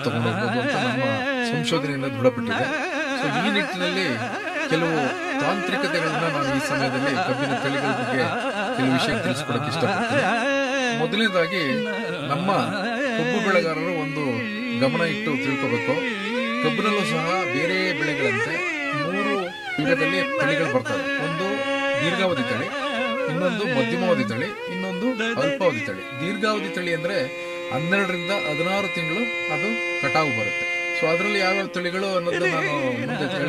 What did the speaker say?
ತಗೊಂಡೋಗ್ಬೋದು ಅಂತ ನಮ್ಮ ಸಂಶೋಧನೆಯಿಂದ ದೃಢಪಟ್ಟಿದೆ ಸೊ ಈ ನಿಟ್ಟಿನಲ್ಲಿ ಕೆಲವು ತಾಂತ್ರಿಕತೆಗಳನ್ನ ನಾನು ಈ ಸಮಯದಲ್ಲಿ ಕಬ್ಬಿನ ತಳಿಗಳ ಬಗ್ಗೆ ಕೆಲವು ವಿಷಯ ತಿಳಿಸ್ಕೊಡಕ್ಕೆ ಇಷ್ಟಪಡ್ತೀನಿ ಮೊದಲನೇದಾಗಿ ನಮ್ಮ ಕಬ್ಬು ಬೆಳೆಗಾರರು ಒಂದು ಗಮನ ಇಟ್ಟು ತಿಳ್ಕೋಬೇಕು ಕಬ್ಬಿನಲ್ಲೂ ಸಹ ಬೇರೆ ಬೆಳೆಗಳಂತೆ ಮೂರು ವಿಧದಲ್ಲಿ ತಳಿಗಳು ಬರ್ತವೆ ಒಂದು ದೀರ್ಘಾವಧಿ ತಳಿ ಇನ್ನೊಂದು ಮಧ್ಯಮಾವಧಿ ತಳಿ ಇನ್ನೊಂದು ಅಲ್ಪಾವಧಿ ತಳಿ ದೀರ್ಘಾವಧಿ ತಳಿ ಅಂದ್ರೆ ಹನ್ನೆರಡರಿಂದ ಹದಿನಾರು ತಿಂಗಳು ಅದು ಕಟಾವು ಬರುತ್ತೆ ಸೊ ಅದರಲ್ಲಿ ಯಾವ್ಯಾವ ತಳಿಗಳು ಅನ್ನೋದು ನಾನು ಮುಂದೆ